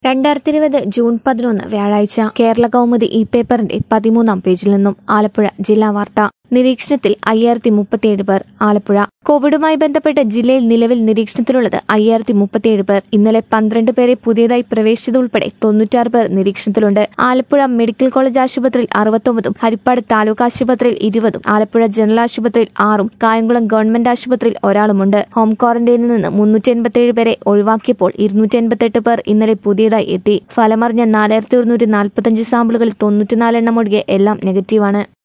രണ്ടായിരത്തി ഇരുപത് ജൂൺ പതിനൊന്ന് വ്യാഴാഴ്ച കേരള കൗമുദി ഇ പേപ്പറിന്റെ പതിമൂന്നാം പേജിൽ നിന്നും ആലപ്പുഴ ജില്ലാ വാർത്ത നിരീക്ഷണത്തിൽ അയ്യായിരത്തി മുപ്പത്തിയേഴ് പേർ ആലപ്പുഴ കോവിഡുമായി ബന്ധപ്പെട്ട് ജില്ലയിൽ നിലവിൽ നിരീക്ഷണത്തിലുള്ളത് അയ്യായിരത്തി മുപ്പത്തിയേഴ് പേർ ഇന്നലെ പന്ത്രണ്ട് പേരെ പുതിയതായി പ്രവേശിച്ചതുൾപ്പെടെ തൊണ്ണൂറ്റാറ് പേർ നിരീക്ഷണത്തിലുണ്ട് ആലപ്പുഴ മെഡിക്കൽ കോളേജ് ആശുപത്രിയിൽ അറുപത്തൊമ്പതും ഹരിപ്പാട് താലൂക്ക് ആശുപത്രിയിൽ ഇരുപതും ആലപ്പുഴ ജനറൽ ആശുപത്രിയിൽ ആറും കായംകുളം ഗവൺമെന്റ് ആശുപത്രിയിൽ ഒരാളുമുണ്ട് ഹോം ക്വാറന്റൈനിൽ നിന്ന് മുന്നൂറ്റി എൺപത്തിയേഴ് പേരെ ഒഴിവാക്കിയപ്പോൾ ഇരുന്നൂറ്റി എൺപത്തെട്ട് പേർ ഇന്നലെ പുതിയതായി എത്തി ഫലമറിഞ്ഞ നാലായിരത്തി ഒരുന്നൂറ്റി നാൽപ്പത്തഞ്ച് സാമ്പിളുകളിൽ തൊണ്ണൂറ്റിനാല് എണ്ണം ഒഴികെ എല്ലാം നെഗറ്റീവാണ്